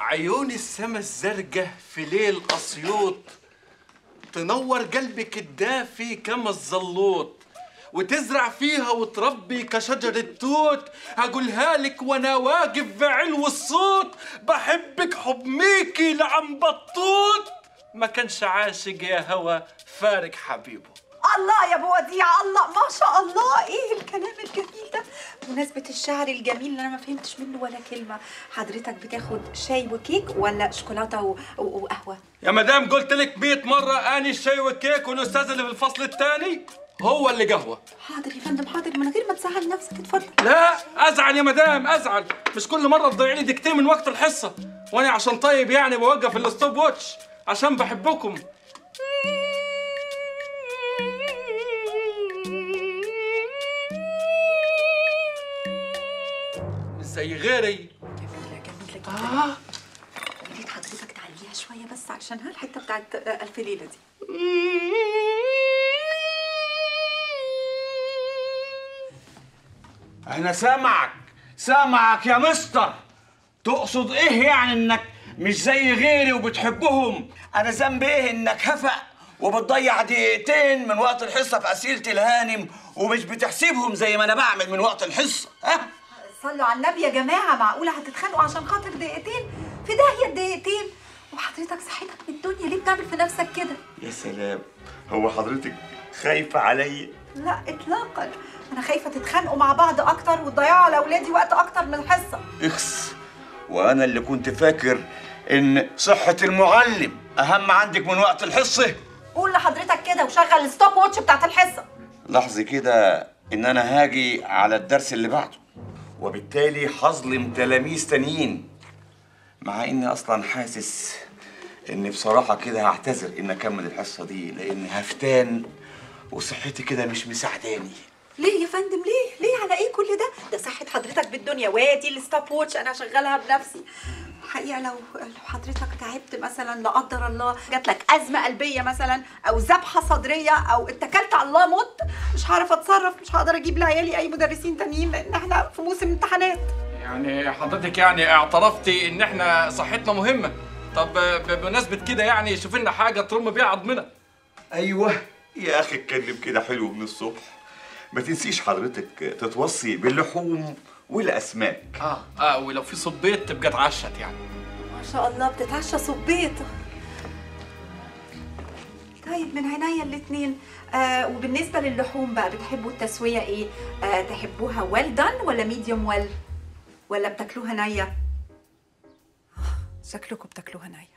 عيون السما الزرقاء في ليل أسيوط تنور قلبك الدافي كما الزلوط وتزرع فيها وتربي كشجرة توت هقولها لك وانا واقف بعلو الصوت بحبك حب ميكي لعم بطوط ما كانش عاشق يا هوا فارق حبيبه الله يا ابو وديع الله ما شاء الله ايه الكلام الجميل ده بمناسبة الشعر الجميل اللي انا ما فهمتش منه ولا كلمة حضرتك بتاخد شاي وكيك ولا شوكولاتة و... و... وقهوة يا مدام قلت لك 100 مرة اني الشاي والكيك والاستاذ اللي في الفصل الثاني هو اللي قهوة حاضر يا فندم حاضر من غير ما تزعل نفسك اتفضل لا ازعل يا مدام ازعل مش كل مره تضيع لي دقيقتين من وقت الحصه وانا عشان طيب يعني بوقف الستوب واتش عشان بحبكم مش زي غيري جميلة جميلة جدا اه يا ريت حضرتك تعليها شوية بس عشان الحتة بتاعت ألف ليلة دي انا سامعك سامعك يا مستر تقصد ايه يعني انك مش زي غيري وبتحبهم انا ذنبي ايه انك هفق وبتضيع دقيقتين من وقت الحصه في اسئله الهانم ومش بتحسبهم زي ما انا بعمل من وقت الحصه ها صلوا على النبي يا جماعة معقولة هتتخانقوا عشان خاطر دقيقتين في داهية الدقيقتين وحضرتك صحتك من الدنيا ليه بتعمل في نفسك كده يا سلام هو حضرتك خايفه عليا لا اطلاقا انا خايفه تتخانقوا مع بعض اكتر وتضيعوا على اولادي وقت اكتر من الحصه اخس وانا اللي كنت فاكر ان صحه المعلم اهم عندك من وقت الحصه قول لحضرتك كده وشغل الستوب واتش بتاعت الحصه لحظة كده إن أنا هاجي على الدرس اللي بعده وبالتالي هظلم تلاميذ تانيين مع إني أصلا حاسس إني بصراحة كده هعتذر إن أكمل الحصة دي لأني هفتان وصحتي كده مش مساعداني ليه يا فندم ليه ليه على ايه كل ده ده صحه حضرتك بالدنيا وادي الستوب واتش انا هشغلها بنفسي الحقيقه لو لو حضرتك تعبت مثلا لا قدر الله جات لك ازمه قلبيه مثلا او ذبحه صدريه او اتكلت على الله مت مش هعرف اتصرف مش هقدر اجيب لعيالي اي مدرسين تانيين لان احنا في موسم امتحانات يعني حضرتك يعني اعترفتي ان احنا صحتنا مهمه طب ب- بمناسبه كده يعني شوف لنا حاجه ترم بيها عضمنا أيوه يا أخي اتكلم كده حلو من الصبح ما تنسيش حضرتك تتوصي باللحوم والأسماك اه اه ولو في صبيت تبقى اتعشت يعني ما شاء الله بتتعشى صبيط طيب من عينيا الاتنين آه وبالنسبة للحوم بقى بتحبوا التسوية ايه؟ آه تحبوها ويل دان ولا ميديوم ويل؟ ولا بتاكلوها نية؟ شكلكم بتاكلوها نية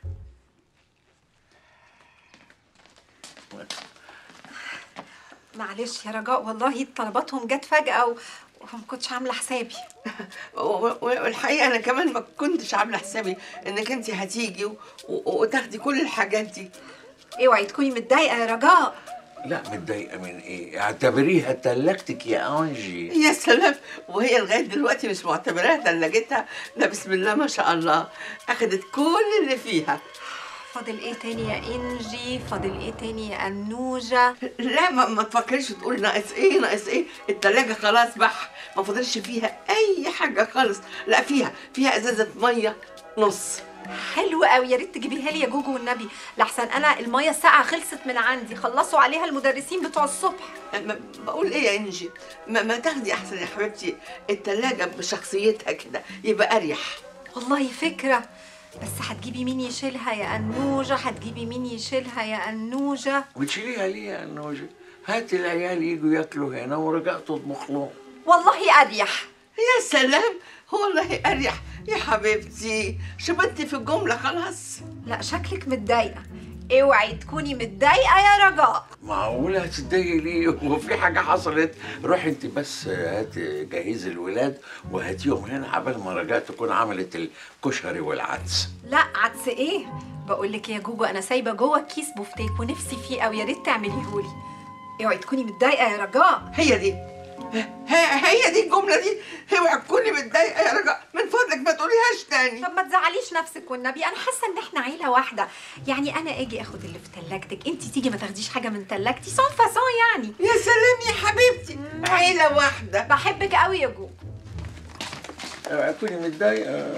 معلش يا رجاء والله طلباتهم جت فجأة و... وما كنتش عاملة حسابي و- والحقيقه انا كمان ما كنتش عامله حسابي انك انت هتيجي و- و- وتاخدي كل الحاجات دي اوعي تكوني متضايقة يا رجاء لا متضايقة من ايه؟ اعتبريها تلاجتك يا انجي يا سلام وهي لغايه دلوقتي مش معتبراها ثلاجتها ده بسم الله ما شاء الله اخدت كل اللي فيها فاضل ايه تاني يا انجي فاضل ايه تاني يا انوجه لا ما, ما تفكريش تقول ناقص ايه ناقص ايه التلاجة خلاص بح ما فاضلش فيها اي حاجه خالص لا فيها فيها ازازه ميه نص حلو قوي يا ريت تجيبيها لي يا جوجو والنبي لحسن انا الميه الساقعه خلصت من عندي خلصوا عليها المدرسين بتوع الصبح ما- بقول ايه يا انجي ما, ما تاخدي احسن يا حبيبتي التلاجة بشخصيتها كده يبقى اريح والله فكره بس هتجيبي مين يشيلها يا انوجه هتجيبي مين يشيلها يا انوجه وتشيليها ليه يا انوجة؟ هات العيال يجوا ياكلوا هنا ورجعت تطبخ لهم والله اريح يا سلام والله اريح يا حبيبتي شبتي في الجمله خلاص لا شكلك متضايقه اوعي تكوني متضايقه يا رجاء معقولة هتتضايقي ليه؟ هو في حاجة حصلت؟ روحي انت بس هات جهزي الولاد وهاتيهم هنا عبال ما رجعت تكون عملت الكشري والعدس لا عدس ايه بقول لك يا جوجو انا سايبه جوه كيس بوفتيك ونفسي فيه قوي يا ريت تعمليهولي اوعي تكوني متضايقه يا رجاء هي دي هي, هي دي الجمله دي اوعي تكوني متضايقه يا رجاء من فضلك ما تقوليهاش تاني طب ما تزعليش نفسك والنبي انا حاسه ان احنا عيله واحده يعني انا اجي اخد اللي في تلاجتك انت تيجي ما تاخديش حاجه من تلاجتي سون فاسون يعني يا سلام يا حبيبتي عيله واحده بحبك قوي يا جو اوعي تكوني متضايقة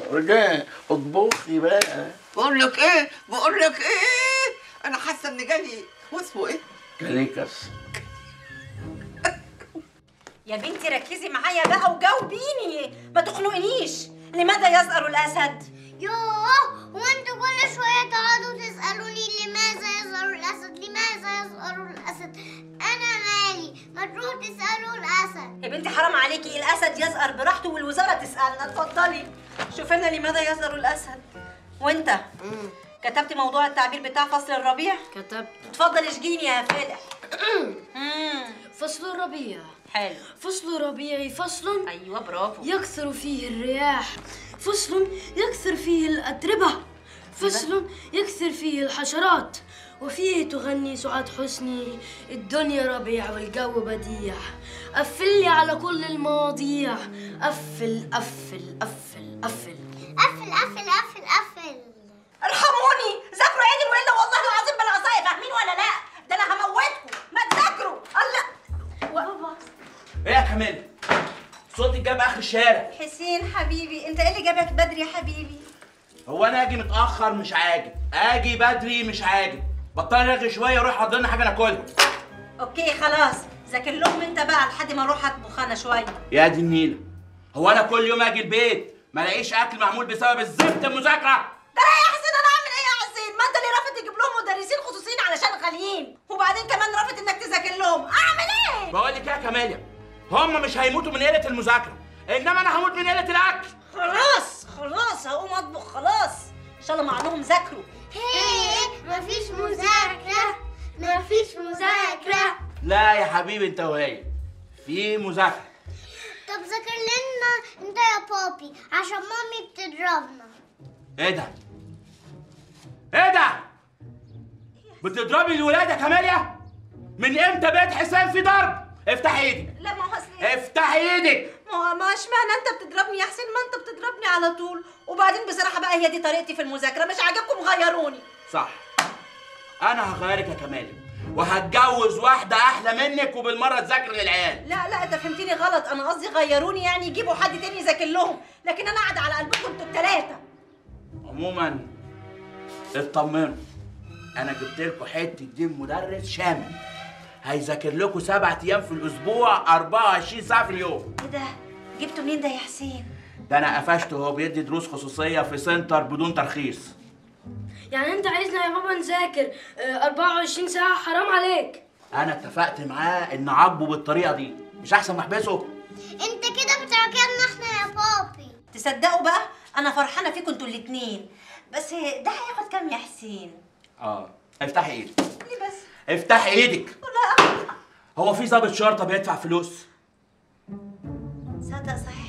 رجاء اطبخي بقى بقول لك ايه بقول لك ايه انا حاسه ان جالي هو اسمه ايه كاليكس يا بنتي ركزي معايا بقى وجاوبيني ما تخنقنيش لماذا يزأر الأسد؟ يوه هو انتوا كل شوية تقعدوا تسألوني لماذا يظهر الأسد لماذا يظهر الأسد أنا مالي ما تروحوا تسألوا الأسد يا بنتي حرام عليكي الأسد يزأر براحته والوزارة تسألنا اتفضلي شوف لنا لماذا يزأر الأسد وانت كتبت موضوع التعبير بتاع فصل الربيع كتبت اتفضل اشجيني يا فالح مم، فصل الربيع حلو فصل ربيعي فصل ايوه برافو يكثر فيه الرياح فصل يكثر فيه الأتربة فصل يكثر فيه الحشرات وفيه تغني سعاد حسني الدنيا ربيع والجو بديع قفل لي على كل المواضيع قفل قفل قفل قفل قفل قفل قفل قفل ارحموني ذاكروا عيد والا والله العظيم بالعصايه فاهمين ولا لا ده انا هموتكم ما تذاكروا الله بابا ايه يا كمال صوتك جاب اخر الشارع حسين حبيبي انت ايه اللي جابك بدري يا حبيبي هو انا اجي متاخر مش عاجب اجي بدري مش عاجب بطل رغي شويه روح حضر لنا حاجه ناكلها اوكي خلاص ذاكر لهم انت بقى لحد ما اروح اطبخ انا شويه يا دي النيله هو انا كل يوم اجي البيت ما الاقيش اكل معمول بسبب الزفت المذاكره ده لا يا حسين انا اعمل ايه يا حسين ما انت اللي رافض تجيب لهم مدرسين خصوصيين علشان غاليين وبعدين كمان رافض انك تذاكر لهم اعمل ايه بقول لك إيه يا كماليا هم مش هيموتوا من قله المذاكره انما انا هموت من قله الاكل خلاص خلاص هقوم اطبخ خلاص ان شاء الله معلوم ذاكروا هي مفيش مذاكرة مفيش مذاكرة لا يا حبيبي انت وهي في مذاكره طب ذاكر لنا انت يا بابي عشان مامي بتضربنا ايه ده ايه ده بتضربي الولاد يا كماليا من امتى بقيت حسين في ضرب افتح ايدك لا ما هو اصل افتح ايدك ما هو ما اشمعنى انت بتضربني يا حسين ما انت بتضربني على طول وبعدين بصراحه بقى هي دي طريقتي في المذاكره مش عاجبكم غيروني صح انا هغيرك يا كماليا وهتجوز واحده احلى منك وبالمره تذاكر للعيال لا لا انت فهمتني غلط انا قصدي غيروني يعني يجيبوا حد تاني يذاكر لهم لكن انا قاعده على قلبكم انتوا التلاته عموما اطمنوا انا جبت لكم حته دين مدرس شامل هيذاكر لكم سبعة ايام في الاسبوع 24 ساعه في اليوم ايه ده جبته منين ده يا حسين ده انا قفشته وهو بيدي دروس خصوصيه في سنتر بدون ترخيص يعني انت عايزنا يا بابا نذاكر آه، 24 ساعة حرام عليك انا اتفقت معاه ان عاقبه بالطريقه دي مش احسن ما احبسه انت كده بتعجبنا احنا يا بابي تصدقوا بقى انا فرحانه فيكم انتوا الاتنين بس ده هياخد كام يا حسين اه افتحي ايدك ليه بس افتحي ايدك لا هو في ضابط شرطه بيدفع فلوس صدق صحيح